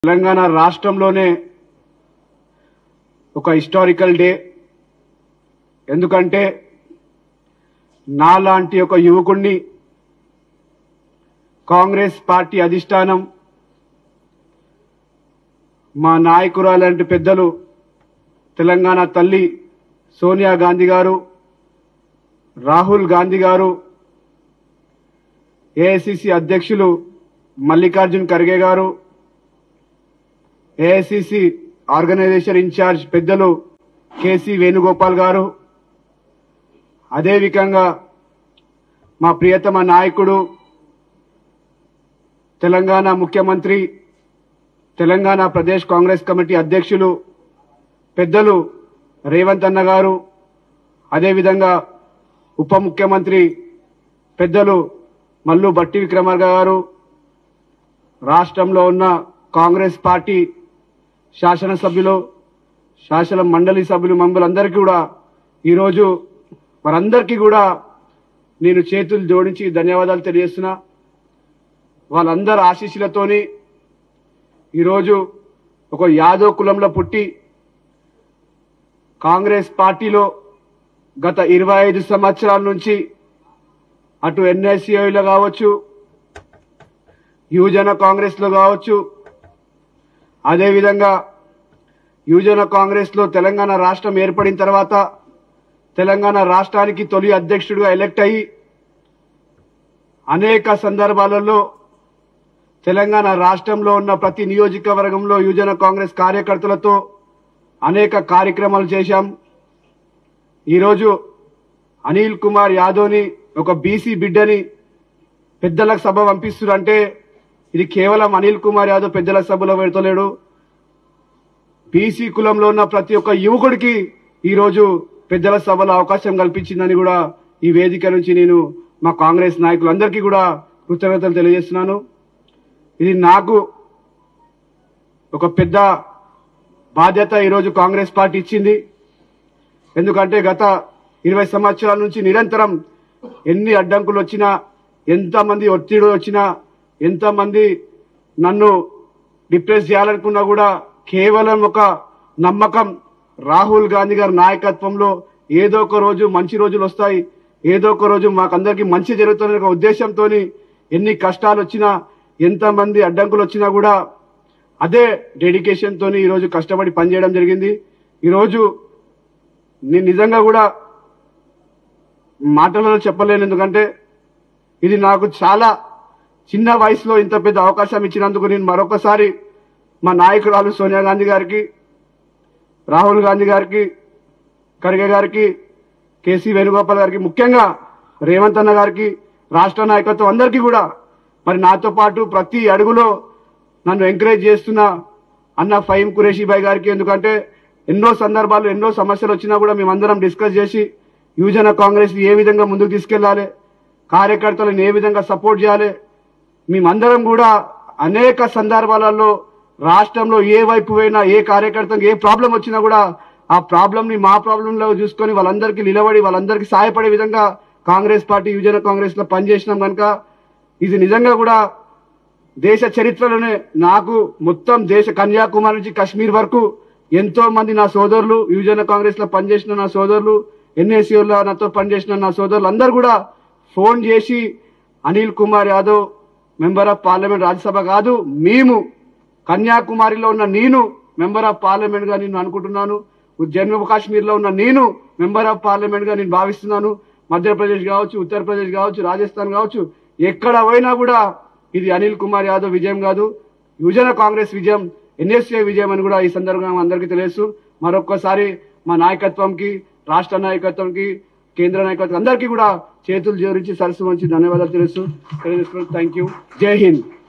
తెలంగాణ రాష్ట్రంలోనే ఒక historical day ఎందుకంటే నాలాంటి ఒక యువకుణ్ణి కాంగ్రెస్ పార్టీ అధిష్టానం మా నాయకురాలంటి పెద్దలు తెలంగాణ తల్లి సోనియా గాంధీ గారు రాహుల్ గాంధీ గారు ఏఐసిసి అధ్యక్షులు మల్లికార్జున్ ఖర్గే గారు ఏఐసిసి ఆర్గనైజేషన్ ఇన్ఛార్జ్ పెద్దలు కేసీ వేణుగోపాల్ గారు అదేవిధంగా మా ప్రియతమ నాయకుడు తెలంగాణ ముఖ్యమంత్రి తెలంగాణ ప్రదేశ్ కాంగ్రెస్ కమిటీ అధ్యక్షులు పెద్దలు రేవంత్ అన్న గారు అదేవిధంగా ఉప ముఖ్యమంత్రి పెద్దలు మల్లు బట్టి విక్రమార్క గారు రాష్ట్రంలో ఉన్న కాంగ్రెస్ పార్టీ శాసనసభ్యులు శాసన మండలి సభ్యులు మమ్మల్ందరికీ కూడా ఈరోజు వారందరికీ కూడా నేను చేతులు జోడించి ధన్యవాదాలు తెలియజేస్తున్నా వాళ్ళందరి ఆశీస్సులతోని ఈరోజు ఒక యాదవ్ కులంలో పుట్టి కాంగ్రెస్ పార్టీలో గత ఇరవై ఐదు సంవత్సరాల నుంచి అటు ఎన్ఎస్సీఐలో కావచ్చు యువజన కాంగ్రెస్ లో కావచ్చు అదేవిధంగా యువజన కాంగ్రెస్ లో తెలంగాణ రాష్ట్రం ఏర్పడిన తర్వాత తెలంగాణ రాష్ట్రానికి తొలి అధ్యక్షుడిగా ఎలక్ట్ అయ్యి అనేక సందర్భాలలో తెలంగాణ రాష్ట్రంలో ఉన్న ప్రతి నియోజకవర్గంలో యువజన కాంగ్రెస్ కార్యకర్తలతో అనేక కార్యక్రమాలు చేశాం ఈరోజు అనిల్ కుమార్ యాదవ్ని ఒక బీసీ బిడ్డని పెద్దలకు సభ పంపిస్తున్నారంటే ఇది కేవలం అనిల్ కుమార్ యాదవ్ పెద్దల సభలో పెడతలేడు బీసీ కులంలో ఉన్న ప్రతి ఒక్క యువకుడికి ఈరోజు పెద్దల సభలో అవకాశం కల్పించిందని కూడా ఈ వేదిక నుంచి నేను మా కాంగ్రెస్ నాయకులందరికీ కూడా కృతజ్ఞతలు తెలియజేస్తున్నాను ఇది నాకు ఒక పెద్ద బాధ్యత ఈరోజు కాంగ్రెస్ పార్టీ ఇచ్చింది ఎందుకంటే గత ఇరవై సంవత్సరాల నుంచి నిరంతరం ఎన్ని అడ్డంకులు వచ్చినా ఎంతమంది ఒత్తిడి వచ్చినా ఎంతమంది నన్ను డిప్రెస్ చేయాలనుకున్నా కూడా కేవలం ఒక నమ్మకం రాహుల్ గాంధీ గారి నాయకత్వంలో ఏదో ఒక రోజు మంచి రోజులు వస్తాయి ఏదో ఒక రోజు మాకందరికి మంచి జరుగుతుందనే ఒక ఉద్దేశంతో ఎన్ని కష్టాలు వచ్చినా ఎంతమంది అడ్డంకులు వచ్చినా కూడా అదే డెడికేషన్ తోని ఈరోజు కష్టపడి పనిచేయడం జరిగింది ఈరోజు నేను నిజంగా కూడా మాటలలో చెప్పలేను ఎందుకంటే ఇది నాకు చాలా చిన్న వయసులో ఇంత పెద్ద అవకాశం ఇచ్చినందుకు నేను మరొకసారి మా నాయకురాలు సోనియా గాంధీ గారికి రాహుల్ గాంధీ గారికి ఖర్గే గారికి కేసీ వేణుగోపాల్ గారికి ముఖ్యంగా రేవంత్ అన్న గారికి రాష్ట్ర నాయకత్వం అందరికీ కూడా మరి నాతో పాటు ప్రతి అడుగులో నన్ను ఎంకరేజ్ చేస్తున్న అన్న ఫహీం కురేషీ భాయ్ గారికి ఎందుకంటే ఎన్నో సందర్భాలు ఎన్నో సమస్యలు వచ్చినా కూడా మేమందరం డిస్కస్ చేసి యువజన కాంగ్రెస్ ఏ విధంగా ముందుకు తీసుకెళ్లాలి కార్యకర్తలను ఏ విధంగా సపోర్ట్ చేయాలి మేమందరం కూడా అనేక సందర్భాలలో రాష్ట్రంలో ఏ వైపు పోయినా ఏ కార్యకర్తకు ఏ ప్రాబ్లం వచ్చినా కూడా ఆ ప్రాబ్లం ని మా ప్రాబ్లం లో చూసుకొని వాళ్ళందరికీ నిలబడి వాళ్ళందరికీ సహాయపడే విధంగా కాంగ్రెస్ పార్టీ యువజన కాంగ్రెస్ లో పనిచేసినాం కనుక ఇది నిజంగా కూడా దేశ చరిత్రలోనే నాకు మొత్తం దేశ కన్యాకుమారి నుంచి కశ్మీర్ వరకు ఎంతో మంది నా సోదరులు యువజన కాంగ్రెస్ లో పనిచేసిన నా సోదరులు ఎన్ఎస్యూలో నాతో పనిచేసిన నా సోదరులు అందరు కూడా ఫోన్ చేసి Anil Kumar Yadav member of parliament Rajya Sabha కాదు మేము కన్యాకుమారిలో ఉన్న నేను మెంబర్ ఆఫ్ పార్లమెంట్ గా నేను అనుకుంటున్నాను జమ్మూ కాశ్మీర్ లో ఉన్న నేను మెంబర్ ఆఫ్ పార్లమెంట్ గా నేను భావిస్తున్నాను మధ్యప్రదేశ్ కావచ్చు ఉత్తరప్రదేశ్ కావచ్చు రాజస్థాన్ కావచ్చు ఎక్కడ పోయినా కూడా ఇది అనిల్ కుమార్ యాదవ్ విజయం కాదు యువజన కాంగ్రెస్ విజయం ఎన్ఎస్ఏ విజయం అని కూడా ఈ సందర్భంగా అందరికీ తెలుసు మరొక్కసారి మా నాయకత్వంకి రాష్ట్ర నాయకత్వంకి కేంద్ర నాయకత్వం అందరికీ కూడా చేతులు జోడించి సరస్సు మంచి ధన్యవాదాలు తెలుసు తెలియజేసుకున్నాను థ్యాంక్ యూ జై హింద్